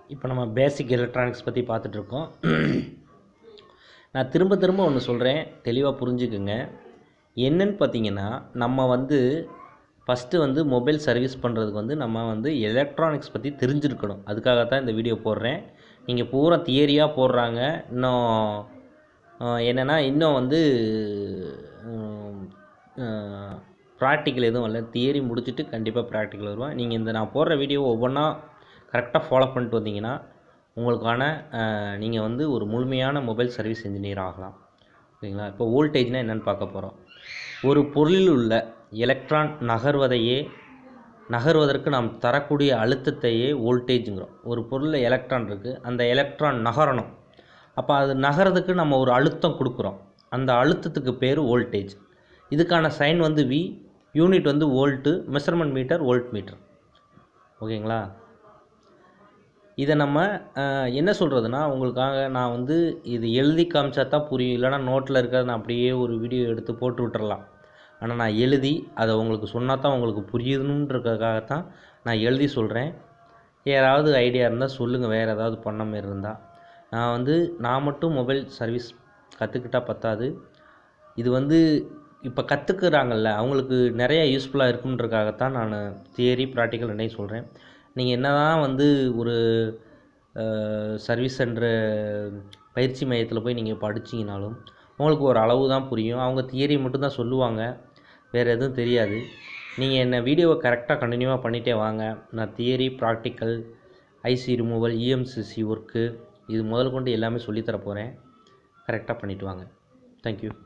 இப்போ நம்ம பேசிக் எலக்ட்ரானிக்ஸ் பற்றி பார்த்துட்ருக்கோம் நான் திரும்ப திரும்ப ஒன்று சொல்கிறேன் தெளிவாக புரிஞ்சுக்குங்க என்னன்னு பார்த்தீங்கன்னா நம்ம வந்து ஃபஸ்ட்டு வந்து மொபைல் சர்வீஸ் பண்ணுறதுக்கு வந்து நம்ம வந்து எலக்ட்ரானிக்ஸ் பற்றி தெரிஞ்சிருக்கணும் அதுக்காக தான் இந்த வீடியோ போடுறேன் நீங்கள் பூரா தியரியாக போடுறாங்க இன்னும் ஆஹ், என்னென்னா இன்னும் வந்து ப்ராக்டிக்கல் எதுவும் இல்லை தியரி முடிச்சுட்டு கண்டிப்பாக ப்ராக்டிக்கல் வருவேன் நீங்கள் இந்த நான் போடுற வீடியோ ஒவ்வொன்றா கரெக்டாக ஃபாலோ பண்ணிட்டு வந்தீங்கன்னா உங்களுக்கான நீங்கள் வந்து ஒரு முழுமையான மொபைல் சர்வீஸ் இன்ஜினியர் ஆகலாம் ஓகேங்களா இப்போ வோல்டேஜ்னால் என்னென்னு பார்க்க போகிறோம் ஒரு பொருளில் உள்ள எலக்ட்ரான் நகர்வதையே நகர்வதற்கு நாம் தரக்கூடிய அழுத்தத்தையே வோல்டேஜுங்கிறோம் ஒரு பொருளில் எலக்ட்ரான் இருக்குது அந்த எலக்ட்ரான் நகரணும் அப்போ அது நகரதுக்கு நம்ம ஒரு அழுத்தம் கொடுக்குறோம் அந்த அழுத்தத்துக்கு பேர் வோல்டேஜ் இதுக்கான சைன் வந்து வி யூனிட் வந்து volt measurement meter voltmeter ஓகேங்களா இதை நம்ம அஹ், என்ன சொல்கிறதுனா உங்களுக்காக நான் வந்து இது எழுதி காமிச்சா தான் புரியும் இல்லைனா நோட்டில் இருக்கிறத நான் அப்படியே ஒரு வீடியோ எடுத்து போட்டு விட்டுறலாம் ஆனால் நான் எழுதி அதை உங்களுக்கு சொன்னால் தான் உங்களுக்கு புரியுதுன்றதுக்காகத்தான் நான் எழுதி சொல்கிறேன் யாராவது ஐடியா இருந்தால் சொல்லுங்கள் வேறு ஏதாவது பண்ண மாதிரி இருந்தால் நான் வந்து நான் மட்டும் மொபைல் சர்வீஸ் கற்றுக்கிட்டால் பத்தாது இது வந்து இப்போ கற்றுக்குறாங்கல்ல அவங்களுக்கு நிறைய யூஸ்ஃபுல்லாக இருக்குன்றதுக்காகத்தான் நான் தியரி ப்ராக்டிக்கல் ரெண்டையும் சொல்கிறேன் நீங்கள் என்ன தான் வந்து ஒரு சர்வீஸ் சென்டர் பயிற்சி மையத்தில் போய் நீங்கள் படிச்சீங்கனாலும் உங்களுக்கு ஒரு அளவு தான் புரியும் அவங்க தியரி மட்டும்தான் சொல்லுவாங்க வேறு எதுவும் தெரியாது நீங்கள் என்ன வீடியோவை கரெக்டாக கண்டினியூவாக பண்ணிகிட்டே வாங்க நான் theory practical IC removal EMCC work இது முதல் கொண்டு எல்லாமே சொல்லித்தர போகிறேன் கரெக்டாக பண்ணிட்டு வாங்க தேங்க்யூ